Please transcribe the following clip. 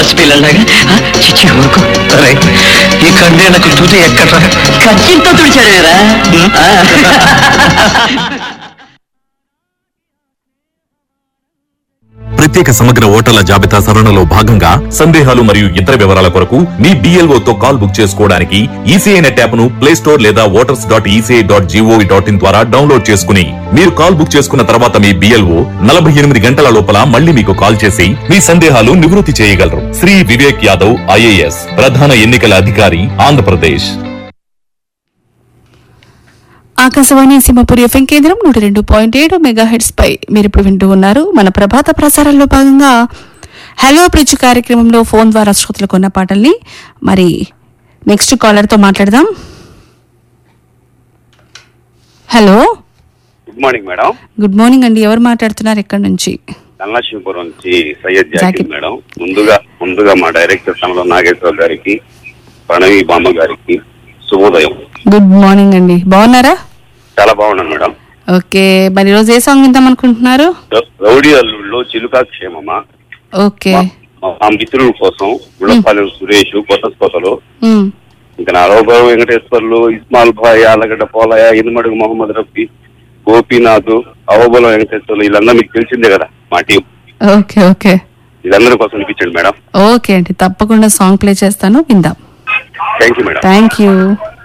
పసిపిల్లలాగా ఆ, చిచ్చి ఊరుకో అరే ఈ కండేలకు తుది ఎక్కడ కచ్చితో తుడిచాడేరా ప్రత్యేక సమగ్ర ఓటర్ల జాబితా సవరణలో భాగంగా సందేహాలు మరియు ఇతర వివరాల కొరకు మీ BLO తో కాల్ బుక్ చేసుకోవడానికి ఈసీఐ నెట్ యాప్ ను ప్లే స్టోర్ లేదా voters dot ECI dot GOV dot in ద్వారా డౌన్లోడ్ చేసుకుని మీరు కాల్ బుక్ చేసుకున్న తర్వాత మీ బిఎల్ఓ నలభై ఎనిమిది గంటల లోపల మళ్ళీ మీకు కాల్ చేసి మీ సందేహాలు నివృత్తి చేయగలరు శ్రీ వివేక్ యాదవ్ ఐఏఎస్ ప్రధాన ఎన్నికల అధికారి ఆంధ్రప్రదేశ్ ఆకాశవాణి సింహపురి ఎఫ్ఎం కేంద్రం నూట రెండు పాయింట్ ఏడు మెగా హెడ్స్ పై మీరు ఇప్పుడు వింటూ ఉన్నారు మన ప్రభాత ప్రసారాల్లో భాగంగా హలో బ్రిడ్జ్ కార్యక్రమంలో ఫోన్ ద్వారా శ్రోతలకు ఉన్న పాటల్ని మరి నెక్స్ట్ కాలర్ తో మాట్లాడదాం hello good morning madam good morning అండి ఎవరు మాట్లాడుతున్నారు ఎక్కడి నుంచి నల్లశివపురం నుంచి సయ్యద్ జాకిర్. జాకిర్ మేడం ముందుగా ముందుగా మా డైరెక్టర్ తమలో నాగేశ్వర గారికి ప్రణవి బామ్మ గారికి శుభోదయం గుడ్ మార్నింగ్ అండి బాగున్నారా చాలా బాగున్నాను మేడం ఓకే మరి ఈరోజు ఏ సాంగ్ విందాం అనుకుంటున్నారు రౌ- రౌడీ అల్లుల్లో చిలుకా క్షేమమా ఓకే మా- మా మిత్రుల కోసం గుళ్ళపాలెం సురేష్ కొత్త కోతలు ఉమ్, ఇంకా నారాయణ వెంకటేశ్వర్లు ఇస్మాల్ భాయ్ ఆలగడ్డ పోలయ్య ఇనుమడుగు మొహమ్మద్ రఫీ గోపీనాథ్ అవబలం వెంకటేశ్వర్లు వీళ్ళందరూ మీకు తెలిసిందే కదా మా టీం ఓకే ఓకే వీళ్ళందరి కోసం వినిపించండి మేడం ఓకే అండి తప్పకుండా సాంగ్ ప్లే చేస్తాను విందాం thank you madam thank you